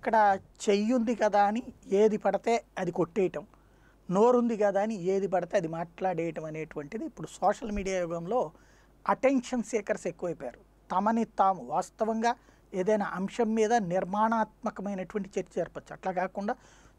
ఇక్కడ చెయ్యి ఉంది కదా అని ఏది పడితే అది కొట్టేయటం నోరుంది కదా అని ఏది పడితే అది మాట్లాడేయటం అనేటువంటిది ఇప్పుడు సోషల్ మీడియా యుగంలో అటెన్షన్ సీకర్స్ ఎక్కువైపోయారు తమని తాము వాస్తవంగా ఏదైనా అంశం మీద నిర్మాణాత్మకమైనటువంటి చర్చ జరపచ్చు అట్లా కాకుండా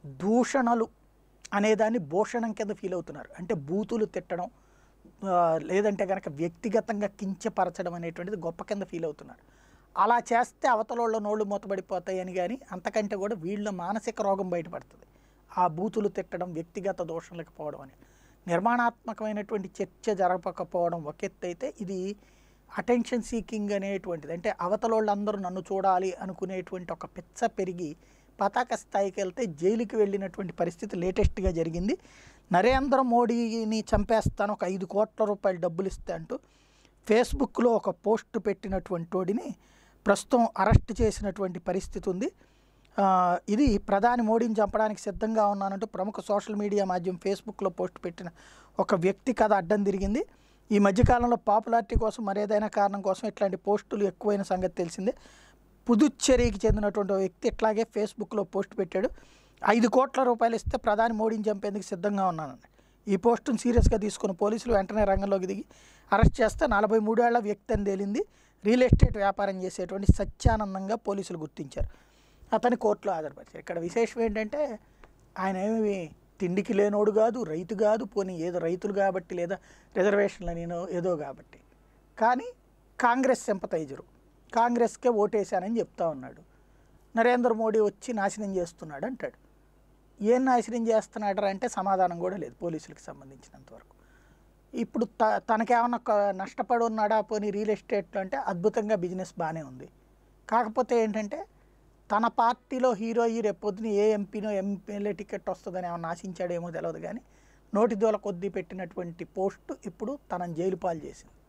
దూషణలు అనేదాన్ని భూషణం కింద ఫీల్ అవుతున్నారు అంటే బూతులు తిట్టడం ఆ, లేదంటే కనుక వ్యక్తిగతంగా కించపరచడం అనేటువంటిది గొప్ప కింద ఫీల్ అవుతున్నారు అలా చేస్తే అవతలోళ్ళ నోళ్ళు మూతపడిపోతాయని కానీ అంతకంటే కూడా వీళ్ళ మానసిక రోగం బయటపడుతుంది ఆ బూతులు తిట్టడం వ్యక్తిగత దోషంలకు పోవడం అని నిర్మాణాత్మకమైనటువంటి చర్చ జరపకపోవడం ఒక ఎత్తు అయితే ఇది అటెన్షన్ సీకింగ్ అనేటువంటిది అంటే అవతలోళ్ళందరూ నన్ను చూడాలి అనుకునేటువంటి ఒక పిచ్చ పెరిగి పతాక స్థాయికి వెళ్తే జైలుకి వెళ్ళినటువంటి పరిస్థితి లేటెస్ట్గా జరిగింది నరేంద్ర మోడీని చంపేస్తాను ఒక ఐదు కోట్ల రూపాయలు డబ్బులు ఇస్తే అంటూ ఫేస్బుక్లో ఒక పోస్ట్ పెట్టినటువంటి వాడిని ప్రస్తుతం అరెస్ట్ చేసినటువంటి పరిస్థితి ఉంది ఆ, ఇది ప్రధాని మోడీని చంపడానికి సిద్ధంగా ఉన్నానంటూ ప్రముఖ సోషల్ మీడియా మాధ్యమం ఫేస్బుక్లో పోస్ట్ పెట్టిన ఒక వ్యక్తి కథ అడ్డం తిరిగింది ఈ మధ్యకాలంలో పాపులారిటీ కోసం మరేదైనా కారణం కోసం ఇట్లాంటి పోస్టులు ఎక్కువైన సంగతి తెలిసిందే పుదుచ్చేరికి చెందినటువంటి ఓ వ్యక్తి ఇట్లాగే ఫేస్బుక్లో పోస్ట్ పెట్టాడు ఐదు కోట్ల రూపాయలు ఇస్తే ప్రధాని మోడీని చంపేందుకు సిద్ధంగా ఉన్నానని ఈ పోస్టును సీరియస్గా తీసుకున్న పోలీసులు వెంటనే రంగంలోకి దిగి అరెస్ట్ చేస్తే నలభై మూడేళ్ల వ్యక్తి అని తేలింది రియల్ ఎస్టేట్ వ్యాపారం చేసేటువంటి సత్యానందంగా పోలీసులు గుర్తించారు అతని కోర్టులో హాజరుపరిచారు ఇక్కడ విశేషం ఏంటంటే ఆయన ఏమి తిండికి లేనోడు కాదు రైతు కాదు పోనీ ఏదో రైతులు కాబట్టి లేదా రిజర్వేషన్లు నేను ఏదో కాబట్టి కానీ కాంగ్రెస్ సింపతైజరు కాంగ్రెస్కే ఓటేశానని చెప్తా ఉన్నాడు నరేంద్ర మోడీ వచ్చి నాశనం చేస్తున్నాడు అంటాడు ఏం నాశనం చేస్తున్నాడు అంటే సమాధానం కూడా లేదు పోలీసులకు సంబంధించినంత వరకు ఇప్పుడు త తనకేమన్నా క- నష్టపడి ఉన్నాడా పోనీ రియల్ ఎస్టేట్లో అంటే అద్భుతంగా బిజినెస్ బాగానే ఉంది కాకపోతే ఏంటంటే తన పార్టీలో హీరో అయ్యి రేపొద్దున ఏ ఎంపీనో ఎంపీఎల్ఏ టికెట్ వస్తుందని ఏమన్నా ఆశించాడేమో తెలియదు కానీ నోటి దూల కొద్దీ పెట్టినటువంటి పోస్టు ఇప్పుడు తనని జైలు పాలు చేసింది